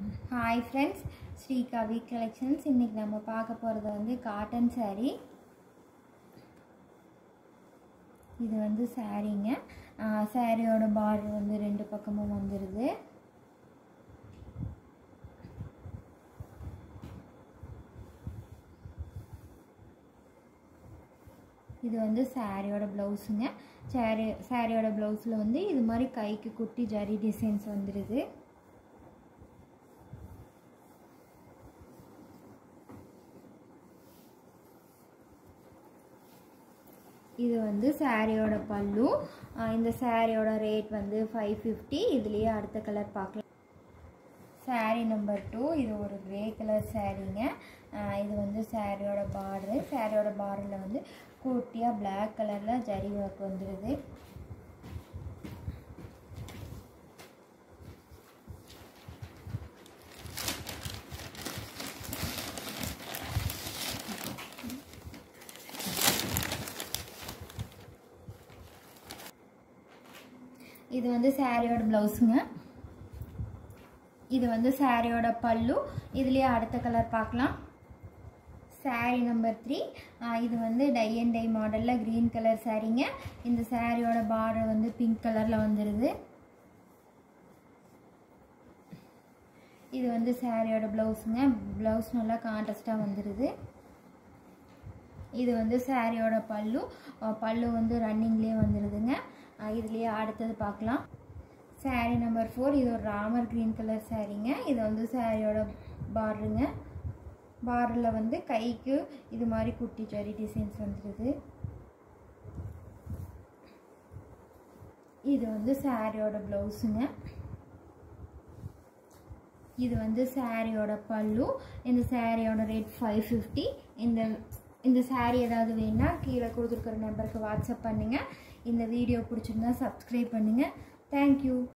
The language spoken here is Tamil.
hi friends Sri Kavi collections இன்றைக்கி நம்ம பார்க்க போகிறது வந்து காட்டன் saree இது வந்து சாரீங்க சாரியோட பார்டர் வந்து ரெண்டு பக்கமும் வந்துடுது இது வந்து சாரியோட ப்ளவுஸுங்க சாரி சாரியோட ப்ளவுஸில் வந்து இது மாதிரி கைக்கு குட்டி ஜரி டிசைன்ஸ் வந்துடுது இது வந்து சாரியோட பல்லு இந்த சாரியோட ரேட் வந்து ஃபைவ் ஃபிஃப்டி இதுலேயே அடுத்த கலர் பார்க்கலாம் சாரீ நம்பர் டூ இது ஒரு கிரே கலர் சாரீங்க இது வந்து சாரியோட பார்டரு சாரியோட பார்டரில் வந்து குட்டியாக பிளாக் கலரில் ஜரி ஒர்க் வந்துடுது இது வந்து சாரியோட ப்ளவுஸுங்க இது வந்து சாரியோட பல்லு இதுலேயே அடுத்த கலர் பார்க்கலாம் சாரீ நம்பர் த்ரீ இது வந்து டை அண்ட் டை மாடலில் க்ரீன் கலர் சாரீங்க இந்த சாரியோட பார்டர் வந்து பிங்க் கலரில் வந்துடுது இது வந்து சாரியோட ப்ளவுஸுங்க ப்ளவுஸ் நல்லா கான்ட்ராஸ்டாக வந்துடுது இது வந்து சாரியோட பல்லு பல்லு வந்து ரன்னிங்லேயே வந்துடுதுங்க இதுலேயே அடுத்தது பார்க்கலாம் சாரீ நம்பர் ஃபோர் இது ஒரு ராமர் க்ரீன் கலர் சாரீங்க இது வந்து சாரியோட பார்டருங்க பார்டரில் வந்து கைக்கு இது மாதிரி குட்டி ஜரி டிசைன்ஸ் வந்துடுது இது வந்து சாரியோட ப்ளவுஸுங்க இது வந்து சாரியோட பல்லு இந்த சாரியோட ரேட் ஃபைவ் ஃபிஃப்டி இந்த இந்த சாரீ ஏதாவது வேணா கீழே கொடுத்துருக்குற நம்பருக்கு வாட்ஸ்அப் பண்ணுங்கள் இந்த வீடியோ பிடிச்சிருந்தா சப்ஸ்கிரைப் பண்ணுங்கள் தேங்க்யூ